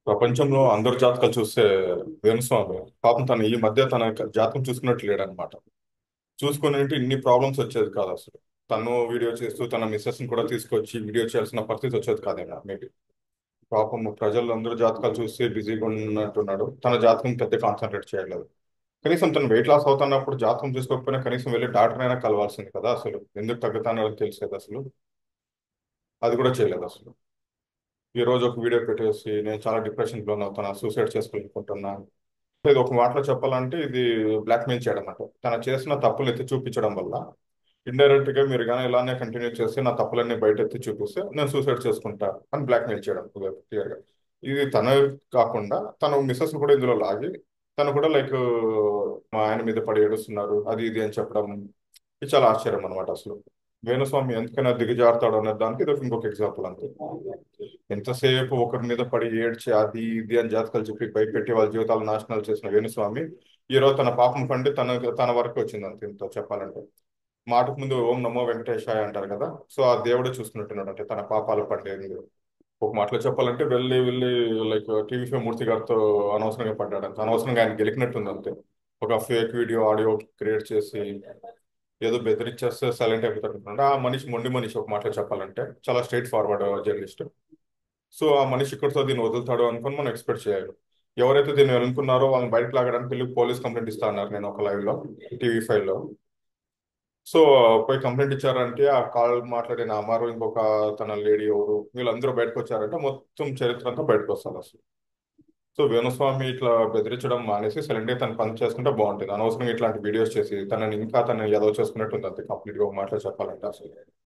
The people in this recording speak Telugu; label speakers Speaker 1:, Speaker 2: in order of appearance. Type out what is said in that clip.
Speaker 1: ప్రపంచంలో అందరు జాతకాలు చూస్తే వేణుస్వామి పాపం తను ఈ మధ్య తన జాతకం చూసుకున్నట్టు లేడనమాట చూసుకుని ఉంటే ఇన్ని ప్రాబ్లమ్స్ వచ్చేది కాదు అసలు తను వీడియో చేస్తూ తన మిస్సెస్ ని కూడా తీసుకొచ్చి వీడియో చేయాల్సిన పరిస్థితి వచ్చేది కాదేమో మేబీ పాపం ప్రజలు అందరూ జాతకాలు చూసి బిజీగా ఉన్నట్టున్నాడు తన జాతకం పెద్ద కాన్సన్ట్రేట్ చేయలేదు కనీసం తను వెయిట్ లాస్ అవుతున్నప్పుడు జాతకం చూసుకోకపోయినా కనీసం వెళ్ళి డాక్టర్ అయినా కలవాల్సింది కదా అసలు ఎందుకు తగ్గుతానో తెలిసేది అసలు అది కూడా చేయలేదు అసలు ఈ రోజు ఒక వీడియో పెట్టేసి నేను చాలా డిప్రెషన్ లోన్ అవుతున్నా సూసైడ్ చేసుకోవాలనుకుంటున్నా ఇది ఒక మాటలో చెప్పాలంటే ఇది బ్లాక్మెయిల్ చేయడం అంటే తను చేసిన తప్పులు ఎత్తి చూపించడం వల్ల ఇండైరెక్ట్ గా మీరు కానీ ఇలానే కంటిన్యూ చేస్తే నా తప్పులన్నీ బయట ఎత్తి చూపిస్తే నేను సూసైడ్ చేసుకుంటా అని బ్లాక్మెయిల్ చేయడం క్లియర్ గా ఇది తన కాకుండా తన మిస్సెస్ కూడా ఇందులో లాగి తను కూడా లైక్ మా ఆయన మీద పడి ఏడుస్తున్నారు అది ఇది అని చెప్పడం ఇది చాలా ఆశ్చర్యం అనమాట అసలు వేణుస్వామి ఎందుకైనా దిగజారుతాడు అనే దానికి ఇది ఇంకొక ఎగ్జాంపుల్ అంతే ఎంతసేపు ఒకరి మీద పడి ఏడ్చి అది ఇది అని జాతకాలు చెప్పి భయపెట్టి వాళ్ళ జీవితాలు నాశనాలు చేసిన వేణుస్వామి ఈ రోజు తన పాపం పండి తన తన వరకు వచ్చింది అంత ఇంత చెప్పాలంటే మాటకు ముందు ఓం నమో వెంకటేశాయ అంటారు కదా సో ఆ దేవుడే చూసుకున్నట్టున్నాడు అంటే తన పాపాలు పండేది ఒక మాటలో చెప్పాలంటే వెళ్ళి వెళ్ళి లైక్ టీవీ ఫైవ్ మూర్తి గారితో అనవసరంగా పడ్డాడు అంత అనవసరంగా ఆయన గెలికినట్టుంది అంతే ఒక ఫేక్ వీడియో ఆడియో క్రియేట్ చేసి ఏదో బెదిరించేస్తే సైలెంట్ అయిపోతాడు ఆ మనిషి మొండి మనిషి ఒక మాటలో చెప్పాలంటే చాలా స్ట్రైట్ ఫార్వర్డ్ జర్నలిస్ట్ సో ఆ మనిషి ఇక్కడితో దీన్ని వదులుతాడు అనుకుని మనం ఎక్స్పెక్ట్ చేయాలి ఎవరైతే దీన్ని అనుకున్నారో వాళ్ళని బయటకు లాగడానికి వెళ్ళి పోలీస్ కంప్లైంట్ ఇస్తా అన్నారు నేను ఒక లైవ్ లో టీవీ ఫైవ్ లో సో పోయి కంప్లైంట్ ఇచ్చారంటే ఆ కాల్ మాట్లాడిన అమ్మారు ఇంకొక తన లేడీ ఎవరు వీళ్ళందరూ బయటకు వచ్చారంటే మొత్తం చరిత్ర అంతా బయటకు వస్తారు అసలు సో వేణుస్వామి ఇట్లా బెదిరించడం మానేసి సైలెంట్ గా తను పని చేసుకుంటే బాగుంటుంది అనవసరంగా ఇట్లాంటి వీడియోస్ చేసి తనని ఇంకా తను ఏదో చేసుకున్నట్టుంది అంతే కంప్లీట్ గా ఒక మాటలో చెప్పాలంటే అసలు